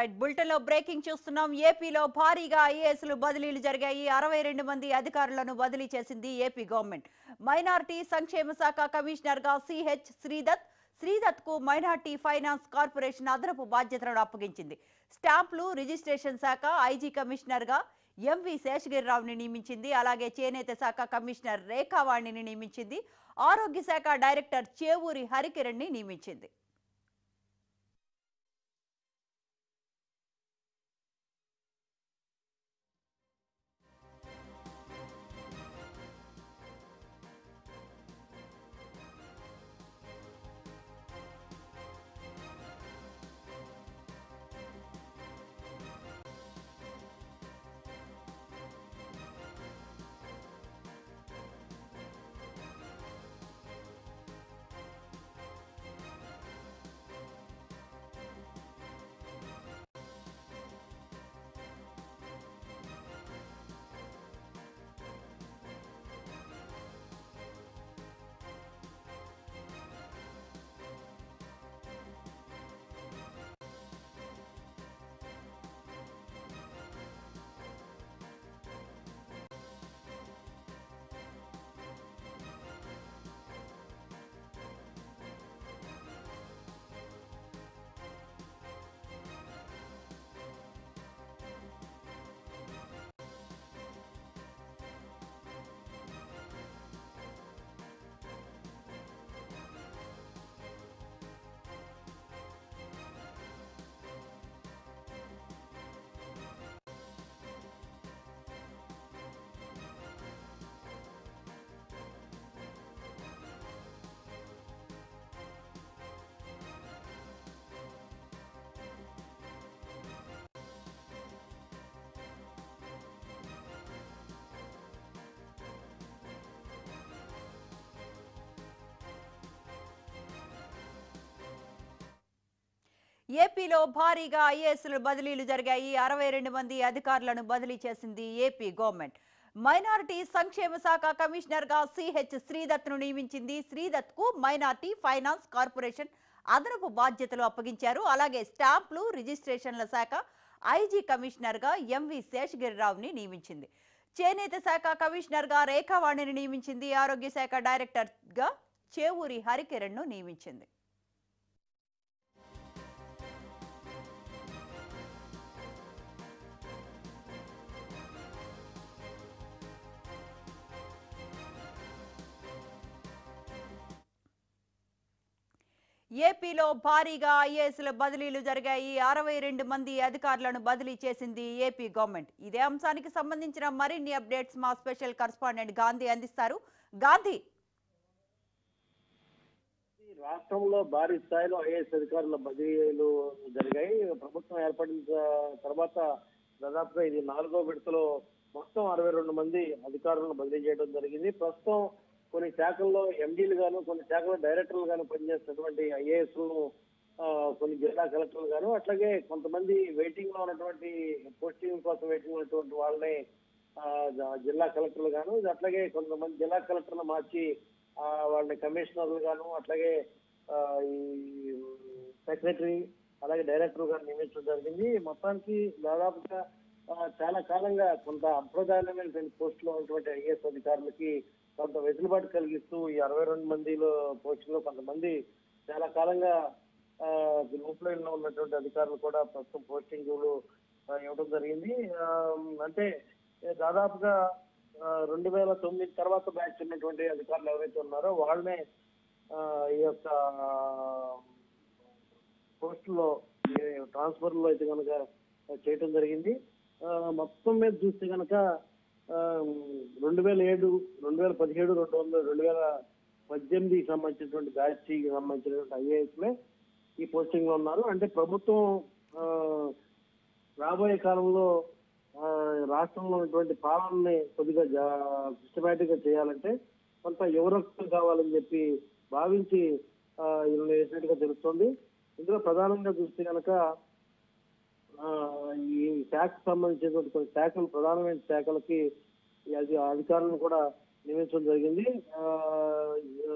right bulletin లో breaking చూస్తున్నాం ఏపీలో భారీగా ఐఏఎస్లు బదిలీలు జరిగాయి అరవై రెండు మంది అధికారులను బదిలీ చేసింది ఏపీ గవర్నమెంట్ మైనారిటీ సంక్షేమ శాఖ కమిషనర్ గా సిహెచ్ శ్రీదత్ శ్రీదత్ కు మైనార్టీ ఫైనాన్స్ కార్పొరేషన్ అదనపు బాధ్యతలను అప్పగించింది స్టాంపులు రిజిస్ట్రేషన్ శాఖ ఐజీ కమిషనర్ గా ఎంవి శేషగిరిరావుని నియమించింది అలాగే చేనేత శాఖ కమిషనర్ రేఖావాణిని నియమించింది ఆరోగ్య శాఖ డైరెక్టర్ చేవూరి హరికిరణ్ ని నియమించింది ఏపీలో భారీగా ఐఏఎస్లు బదిలీలు జరిగాయి అరవై రెండు మంది అధికారులను బదిలీ చేసింది ఏపీ గవర్నమెంట్ మైనారిటీ సంక్షేమ శాఖ కమిషనర్ గా సిహెచ్ శ్రీదత్ ను నియమించింది శ్రీదత్ కు మైనారిటీ ఫైనాన్స్ కార్పొరేషన్ అదనపు బాధ్యతలు అప్పగించారు అలాగే స్టాంపులు రిజిస్ట్రేషన్ల శాఖ ఐజీ కమిషనర్ గా ఎంవి శేషగిరిరావుని నియమించింది చేనేత శాఖ కమిషనర్ గా రేఖావాణిని నియమించింది ఆరోగ్య శాఖ డైరెక్టర్ గా చేవూరి హరికిరణ్ ను నియమించింది ఏపీలో భారీగా ఐఏఎస్ల బదిలీలు జరిగాయి అరవై రెండు మంది అధికారులను బదిలీ చేసింది ఏపీ గవర్నమెంట్ ఇదే అంశానికి సంబంధించిన మరిన్ని అప్డేట్స్ మా స్పెషల్ కరస్పాండెంట్ గాంధీ అందిస్తారు గాంధీ రాష్ట్రంలో భారీ స్థాయిలో ఐఏఎస్ అధికారుల బదిలీలు జరిగాయి ప్రభుత్వం ఏర్పడిన త- తర్వాత దాదాపుగా ఇది నాలుగో విడతలో మొత్తం అరవై రెండు మంది అధికారులను బదిలీ చేయడం జరిగింది ప్రస్తుతం కొన్ని శాఖల్లో ఎండీలు గాను కొన్ని శాఖల్లో డైరెక్టర్లు గాను పనిచేస్తున్నటువంటి ఐఏఎస్ లను ఆ, కొన్ని జిల్లా కలెక్టర్లు గాను అట్లాగే కొంతమంది వెయిటింగ్ లో ఉన్నటువంటి పోస్టింగ్ కోసం వెయిటింగ్ ఉన్నటువంటి వాళ్ళని ఆ, జ- జిల్లా కలెక్టర్లు గాను అట్లాగే కొంతమంది జిల్లా కలెక్టర్లు మార్చి ఆ, వాళ్ళని కమిషనర్లు గాను అట్లాగే ఆ, ఈ సెక్రటరీ అలాగే డైరెక్టర్ గారు నియమించడం జరిగింది మొత్తానికి దాదాపుగా ఆ, చాలా కాలంగా కొంత అప్రధానమైన పోస్టులో ఉన్నటువంటి ఐఏఎస్ అధికారులకి కొంత వెసులుబాటు కలిగిస్తూ ఈ అరవై రెండు మందిలో పోస్టులో కొంతమంది చాలా కాలంగా గ్రూప్లైన్ లో ఉన్నటువంటి అధికారులు కూడా ప్రస్తుతం పోస్టింగ్లు ఆ, ఇవ్వడం జరిగింది ఆ, అంటే దాదాపుగా ఆ, రెండు వేల తొమ్మిది తర్వాత బ్యాచ్ ఉన్నటువంటి అధికారులు ఎవరైతే ఉన్నారో వాళ్ళనే ఆ, ఈ యొక్క పోస్టులో ట్రాన్స్ఫర్ లో అయితే కనుక చేయటం జరిగింది ఆ, మొత్తం మీద చూస్తే కనుక రెండు వేల ఏడు రెండు వేల పదిహేడు రెండు వందల రెండు వేల పద్దెనిమిదికి సంబంధించినటువంటి బ్యాచ్ కి సంబంధించినటువంటి ఐఏఎస్ లే ఈ పోస్టింగ్ లో ఉన్నారు అంటే ప్రభుత్వం ఆ, రాబోయే కాలంలో ఆ, రాష్ట్రంలో ఉన్నటువంటి పాలనని కొద్దిగా సిస్టమేటిక్ గా చేయాలంటే కొంత యువరక్తం కావాలని చెప్పి భావించి ఆ, వీళ్ళని వేసినట్టుగా తెలుస్తుంది ఇందులో ప్రధానంగా చూస్తే కనుక ఆ, ఈ శాఖకు సంబంధించినటువంటి కొన్ని శాఖలు ప్రధానమైన శాఖలకి ఈ అధి- అధికారులను కూడా నియమించడం జరిగింది ఆ,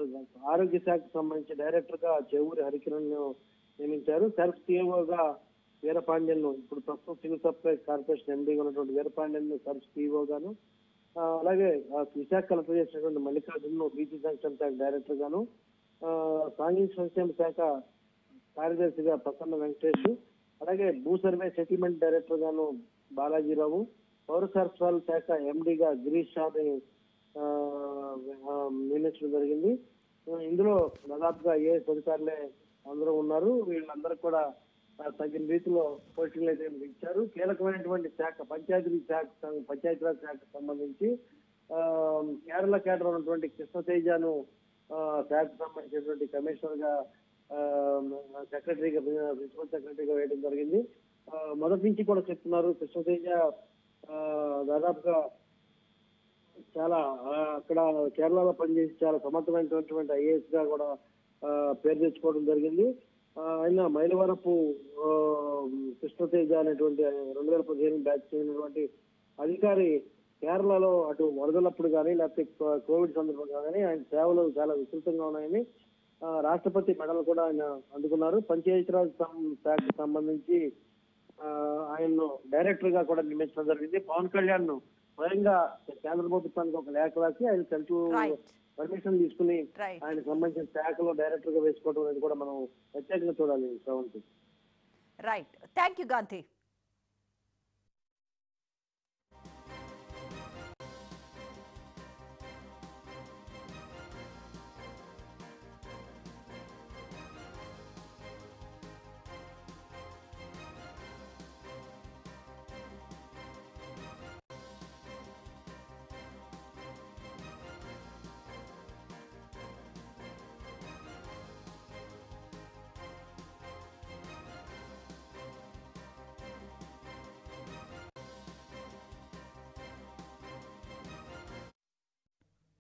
ఆరోగ్య శాఖకు సంబంధించి డైరెక్టర్ గా చెవూరి హరికిరణ్ నియమించారు సెల్ఫ్ సిఎంఓ గా వీరపాండ్యన్ ఇప్పుడు ప్రస్తుతం సివిల్ సప్లైస్ కార్పొరేషన్ ఎండీగా ఉన్నటువంటి వీరపాండ్యన్ సబ్ సిఇఓ గాను ఆ, అలాగే ఆ, విశాఖ కలెక్టర్ చేసినటువంటి మల్లికార్జున్ బీసీ సంక్షేమ శాఖ డైరెక్టర్ గాను ఆ, సాంఘిక సంక్షేమ శాఖ కార్యదర్శిగా ప్రసన్న వెంకటేష్ అలాగే భూ సర్వే సెటిల్మెంట్ డైరెక్టర్ గాను బాలాజీరావు పౌర సరఫరాల శాఖ ఎండీగా గిరీష్ షాని ఆ, ఆ, నియమించడం జరిగింది ఆ, ఇందులో దాదాపుగా ఐఏఎస్ అధికారులే అందరూ ఉన్నారు వీళ్ళందరూ కూడా ఆ, తగిన రీతిలో పోస్టింగ్లు అయితే ఇచ్చారు కీలకమైనటువంటి శాఖ పంచాయతీ శాఖ పంచాయతీరాజ్ శాఖకు సంబంధించి ఆ, కేరళ కేడర్ ఉన్నటువంటి కృష్ణతేజను ఆ, శాఖకు సంబంధించినటువంటి కమిషనర్ గా ఆ, సెక్రటరీగా ప్రిన్సిపల్ సెక్రటరీగా వేయడం జరిగింది ఆ, మొదటి నుంచి కూడా చెప్తున్నారు కృష్ణతేజ ఆ, దాదాపుగా చాలా ఆ, అక్కడ కేరళలో పనిచేసి చాలా సమర్థమైనటువంటి ఐఏఎస్ గా కూడా ఆ, పేరు తెచ్చుకోవడం జరిగింది ఆ, ఆయన మైలవరపు ఆ, కృష్ణతేజ అనేటువంటి రెండు వేల పదిహేను బ్యాచ్ చెందినటువంటి అధికారి కేరళలో అటు వరదలప్పుడు కానీ లేకపోతే కో- కోవిడ్ సందర్భంగా కానీ ఆయన సేవలు చాలా విస్తృతంగా ఉన్నాయని ఆ, రాష్ట్రపతి మెడల్ కూడా ఆయన అందుకున్నారు పంచాయతీరాజ్ సం- శాఖకు సంబంధించి ఆ, ఆయన్ను డైరెక్టర్ గా కూడా నియమించడం జరిగింది పవన్ కళ్యాణ్ ను స్వయంగా కేంద్ర ప్రభుత్వానికి ఒక లేఖ రాసి ఆయన కలిసి రైట్ పర్మిషన్ తీసుకుని రైట్ ఆయనకు సంబంధించిన శాఖలో డైరెక్టర్ గా వేసుకోవడం అనేది కూడా మనం ప్రత్యేకంగా చూడాలి Sravanthi right thank you Gandhi